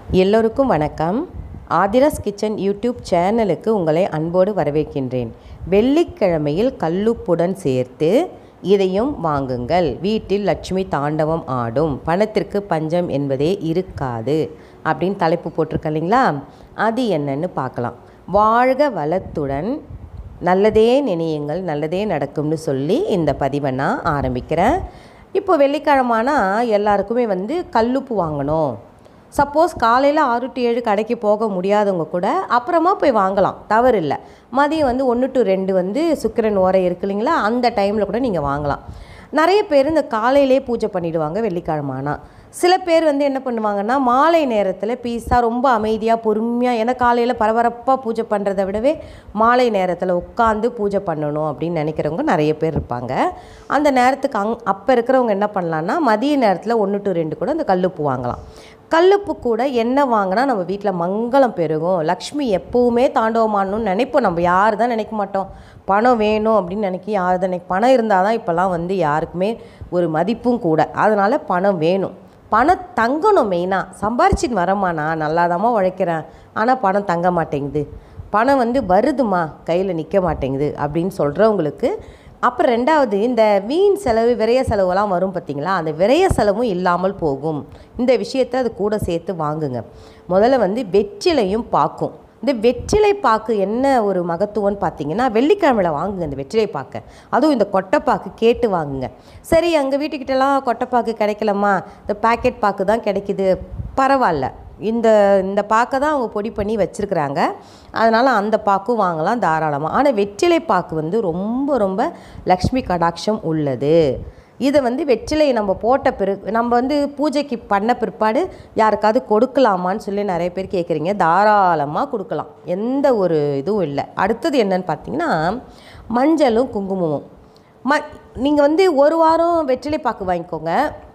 எல்லோருக்கும் வணக்கம் Aadhira's kitchen YouTube சேனலுக்கு உங்களை அன்போடு வரவேற்கின்றேன் வெள்ளிக்கிழமையில் கல்லுப்புடன் சேர்த்து இதையும் வாங்குங்கள் வீட்டில் லட்சுமி தாண்டவம் ஆடும் பணத்திற்கு பஞ்சம் என்பதே இருக்காது அப்படின்னு தலைப்பு போட்டிருக்க இல்லைங்களா அது என்னன்னு பார்க்கலாம் வாழ்க வளத்துடன் நல்லதே நினையுங்கள் நல்லதே நடக்கும்னு சொல்லி இந்த பதிவை நான் ஆரம்பிக்கிறேன் இப்போ வெள்ளிக்கிழமானா எல்லாருக்குமே வந்து கல்லுப்பு வாங்கணும் சப்போஸ் காலையில் ஆறு டு ஏழு கடைக்கு போக முடியாதவங்க கூட அப்புறமா போய் வாங்கலாம் தவறு இல்லை மதியம் வந்து ஒன்று டு ரெண்டு வந்து சுக்கிரன் ஓரை இருக்கு இல்லைங்களா அந்த டைமில் கூட நீங்கள் வாங்கலாம் நிறைய பேர் இந்த காலையிலே பூஜை பண்ணிடுவாங்க வெள்ளிக்கிழமானா சில பேர் வந்து என்ன பண்ணுவாங்கன்னா மாலை நேரத்தில் பீஸாக ரொம்ப அமைதியாக பொறுமையாக ஏன்னா காலையில் பரபரப்பாக பூஜை பண்ணுறதை விடவே மாலை நேரத்தில் உட்காந்து பூஜை பண்ணணும் அப்படின்னு நினைக்கிறவங்க நிறைய பேர் இருப்பாங்க அந்த நேரத்துக்கு அங் அப்போ இருக்கிறவங்க என்ன பண்ணலான்னா மதிய நேரத்தில் ஒன்று டு ரெண்டு கூட அந்த கல்லுப்பு வாங்கலாம் கல்லுப்பு கூட என்ன வாங்கினா நம்ம வீட்டில் மங்களம் பெருகும் லக்ஷ்மி எப்போவுமே தாண்டவமானணும்னு நினைப்போம் நம்ம யார் தான் நினைக்க மாட்டோம் பணம் வேணும் அப்படின்னு நினைக்கி யார் தான் நினைக்க பணம் இருந்தால் தான் இப்போல்லாம் வந்து யாருக்குமே ஒரு மதிப்பும் கூட அதனால் பணம் வேணும் பணம் தங்கணும் மெயினாக சம்பாரிச்சின்னு வரமா நான் நல்லாதாம்மா உழைக்கிறேன் ஆனால் பணம் தங்க மாட்டேங்குது பணம் வந்து வருதுமா கையில் நிற்க மாட்டேங்குது அப்படின்னு சொல்கிறவங்களுக்கு அப்புறம் ரெண்டாவது இந்த வீண் செலவு விரைய செலவுலாம் வரும் பார்த்தீங்களா அந்த விரைய செலவும் இல்லாமல் போகும் இந்த விஷயத்தை அது கூட சேர்த்து வாங்குங்க முதல்ல வந்து வெற்றிலையும் பாக்கும் இந்த வெற்றிலை பாக்கு என்ன ஒரு மகத்துவம்னு பார்த்தீங்கன்னா வெள்ளிக்கிழமையில் வாங்குங்க இந்த வெற்றிலை பாக்கை அதுவும் இந்த கொட்டைப்பாக்கு கேட்டு வாங்குங்க சரி எங்கள் வீட்டுக்கிட்டலாம் கொட்டைப்பாக்கு கிடைக்கலம்மா இந்த பேக்கெட் பாக்கு தான் கிடைக்குது பரவாயில்ல இந்த இந்த பாக்கை தான் அவங்க பொடி பண்ணி வச்சுருக்குறாங்க அதனால் அந்த பாக்கும் வாங்கலாம் தாராளமாக ஆனால் வெற்றிலை பாக்கு வந்து ரொம்ப ரொம்ப லக்ஷ்மி கடாட்சம் உள்ளது இதை வந்து வெற்றிலையை நம்ம போட்ட பிறகு நம்ம வந்து பூஜைக்கு பண்ண பிற்பாடு யாருக்காவது கொடுக்கலாமான்னு சொல்லி நிறைய பேர் கேட்குறீங்க தாராளமாக கொடுக்கலாம் எந்த ஒரு இதுவும் இல்லை அடுத்தது என்னன்னு பார்த்தீங்கன்னா மஞ்சளும் குங்குமமும் ம நீங்கள் வந்து ஒரு வாரம் வெற்றிலை பாக்கு வாங்கிக்கோங்க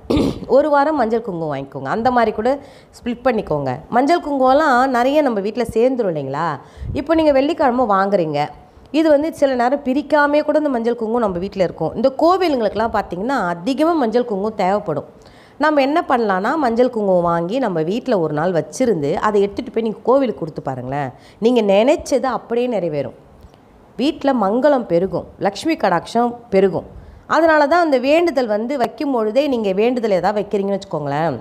ஒரு வாரம் மஞ்சள் குங்குமம் வாங்கிக்கோங்க அந்த மாதிரி கூட ஸ்ப்ளிட் பண்ணிக்கோங்க மஞ்சள் குங்குமம்லாம் நிறைய நம்ம வீட்டில் சேர்ந்துரும் இல்லைங்களா இப்போ நீங்கள் வெள்ளிக்கிழமை வாங்குறீங்க இது வந்து சில நேரம் பிரிக்காமே கூட இந்த மஞ்சள் குங்குமம் நம்ம வீட்டில் இருக்கும் இந்த கோவிலுங்களுக்கெல்லாம் பார்த்திங்கன்னா அதிகமாக மஞ்சள் குங்குமம் தேவைப்படும் நம்ம என்ன பண்ணலான்னா மஞ்சள் குங்குமம் வாங்கி நம்ம வீட்டில் ஒரு நாள் வச்சுருந்து அதை எடுத்துகிட்டு போய் நீங்கள் கோவிலுக்கு கொடுத்து பாருங்களேன் நீங்கள் நினச்சது அப்படியே நிறைவேறும் வீட்டில் மங்களம் பெருகும் லக்ஷ்மி கடாட்சம் பெருகும் அதனால தான் அந்த வேண்டுதல் வந்து வைக்கும் பொழுதே நீங்கள் வேண்டுதல் எதாவது வைக்கிறீங்கன்னு வச்சுக்கோங்களேன்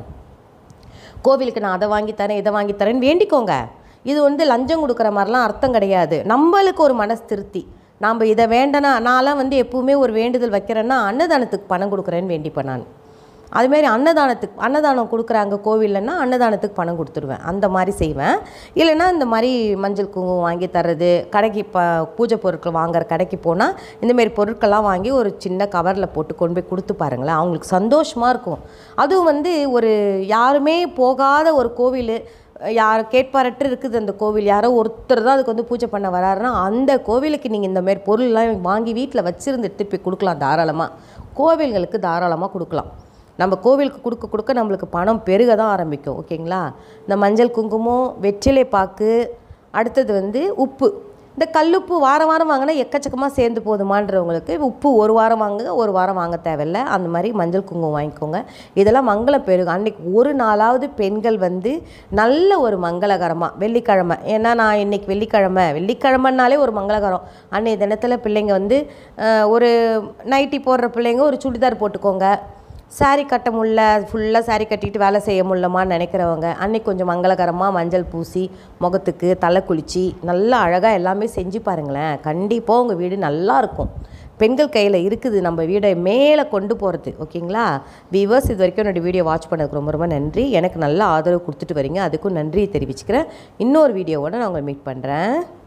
கோவிலுக்கு நான் அதை வாங்கி தரேன் இதை வாங்கி தரேன்னு வேண்டிக்கோங்க இது வந்து லஞ்சம் கொடுக்குற மாதிரிலாம் அர்த்தம் கிடையாது நம்மளுக்கு ஒரு மனசு திருப்தி நாம் இதை வேண்டனா நான்லாம் வந்து எப்பவுமே ஒரு வேண்டுதல் வைக்கிறேன்னா அன்னதானத்துக்கு பணம் கொடுக்குறேன்னு வேண்டிப்பேன் நான் அதுமாரி அன்னதானத்துக்கு அன்னதானம் கொடுக்குறாங்க கோவில்லன்னா அன்னதானத்துக்கு பணம் கொடுத்துருவேன் அந்த மாதிரி செய்வேன் இல்லைன்னா இந்த மாதிரி மஞ்சள் குங்குமம் வாங்கி தர்றது கடைக்கு இப்போ பூஜை பொருட்கள் வாங்குற கடைக்கு போனால் இந்தமாரி பொருட்கள்லாம் வாங்கி ஒரு சின்ன கவரில் போட்டு கொண்டு போய் கொடுத்து பாருங்களேன் அவங்களுக்கு சந்தோஷமாக இருக்கும் அதுவும் வந்து ஒரு யாருமே போகாத ஒரு கோவில் யார் கேட்பாரட்டு இருக்குது அந்த கோவில் யாரோ ஒருத்தர் தான் அதுக்கு வந்து பூஜை பண்ண வராருன்னா அந்த கோவிலுக்கு நீங்கள் இந்த மாதிரி பொருள்லாம் வாங்கி வீட்டில் வச்சுருந்து எடுத்துகிட்டு போய் கொடுக்கலாம் தாராளமாக கோவில்களுக்கு தாராளமாக கொடுக்கலாம் நம்ம கோவிலுக்கு கொடுக்க கொடுக்க நம்மளுக்கு பணம் பெருக தான் ஆரம்பிக்கும் ஓகேங்களா இந்த மஞ்சள் குங்குமம் வெற்றிலை பாக்கு அடுத்தது வந்து உப்பு இந்த கல்லுப்பு வாரம் வாரம் வாங்கினா எக்கச்சக்கமாக சேர்ந்து போதுமான்றவங்களுக்கு உப்பு ஒரு வாரம் வாங்குங்க ஒரு வாரம் வாங்க தேவையில்ல அந்த மாதிரி மஞ்சள் குங்குமம் வாங்கிக்கோங்க இதெல்லாம் மங்களம் பெருகும் அன்றைக்கி ஒரு நாளாவது பெண்கள் வந்து நல்ல ஒரு மங்களகரமாக வெள்ளிக்கிழமை ஏன்னா நான் இன்றைக்கி வெள்ளிக்கிழமை வெள்ளிக்கிழமைனாலே ஒரு மங்களகரம் அன்றைய தினத்தில் பிள்ளைங்க வந்து ஒரு நைட்டி போடுற பிள்ளைங்க ஒரு சுடிதார் போட்டுக்கோங்க சாரீ கட்ட முடில ஃபுல்லாக சாரீ கட்டிட்டு வேலை செய்ய முடியலமான்னு நினைக்கிறவங்க அன்றைக்கி கொஞ்சம் மங்களகரமாக மஞ்சள் பூசி முகத்துக்கு தலை குளித்து நல்லா அழகாக எல்லாமே செஞ்சு பாருங்களேன் கண்டிப்பாக உங்கள் வீடு நல்லா இருக்கும் பெண்கள் கையில் இருக்குது நம்ம வீடை மேலே கொண்டு போகிறது ஓகேங்களா விவர்ஸ் இது வரைக்கும் என்னோடய வீடியோ வாட்ச் பண்ணதுக்கு ரொம்ப ரொம்ப நன்றி எனக்கு நல்ல ஆதரவு கொடுத்துட்டு வரீங்க அதுக்கும் நன்றி தெரிவிச்சுக்கிறேன் இன்னொரு வீடியோவோட நான் உங்களை மீட் பண்ணுறேன்